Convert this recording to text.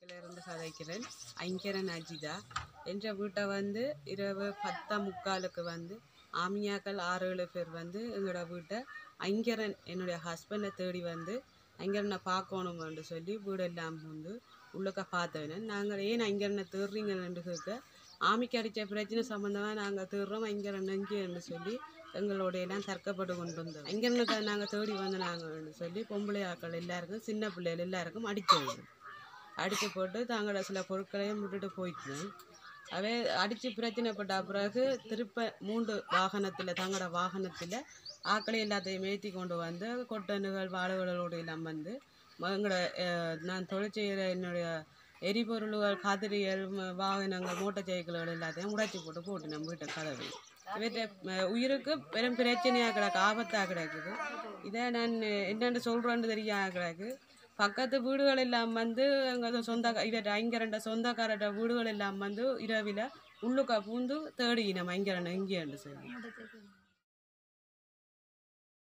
இருந்து கதைக்கிறேன் ஐங்கரன் அஜிதா என்ற வீட்டை வந்து இரவு பத்தாம் முக்காலுக்கு வந்து ஆமியாக்கள் ஆறு ஏழு பேர் வந்து எங்களோட வீட்டை ஐங்கரன் என்னுடைய ஹஸ்பண்டை தேடி வந்து ஐங்கரனை பார்க்கணுமென்று சொல்லி வீடெல்லாம் வந்து உள்ளுக்க பார்த்தவன நாங்கள் ஏன் ஐங்கரனை தேடுறீங்கன்னு கேட்க ஆமிக்கு அடித்த பிரச்சனை சம்மந்தமாக நாங்கள் தேடுறோம் ஐங்கரன் நெஞ்சுன்னு சொல்லி எங்களோட எல்லாம் தர்க்கப்பட்டு கொண்டு வந்தோம் ஐங்கரனுக்கு நாங்கள் தேடி வந்து நாங்கள்னு சொல்லி பொம்பளை ஆட்கள் எல்லாருக்கும் சின்ன பிள்ளைகள் எல்லாருக்கும் அடித்தது அடித்து போட்டு தாங்களோட சில பொருட்களையும் விட்டுட்டு போயிட்டேன் அவே அடித்து பிரச்சனைப்பட்ட பிறகு திருப்ப மூன்று வாகனத்தில் தங்களோட வாகனத்தில் ஆக்களை எல்லாத்தையும் ஏற்றி கொண்டு வந்து கொட்டணுகள் வாழைகளோடு எல்லாம் வந்து ம- எங்களோட அஹ், நான் தொழில் செய்கிற என்னுடைய எரிபொருள்கள் காத்திரிகள் ம- வாகனங்கள் மோட்டார் சைக்கிள்கள் எல்லாத்தையும் உடைச்சி போட்டு போட்டு நம்ம வீட்டை கதவு இவற்றை ம- உயிருக்கு பெரும் பிரச்சனையாக கிடக்கு ஆபத்தாக கிடக்குது இதை நான் என்னென்னு சொல்கிறேன்னு தெரியாம கிடக்கு பக்கத்து வீடுகள் எல்லாம் வந்து எங்கள் சொந்த இவற்றை ஐங்கரண்ட சொந்தக்காரட்ட வீடுகள் எல்லாம் வந்து இரவில் உள்ளுக்க பூந்து தேடி நம்ம ஐங்கரன் எங்கேன்னு சொல்லி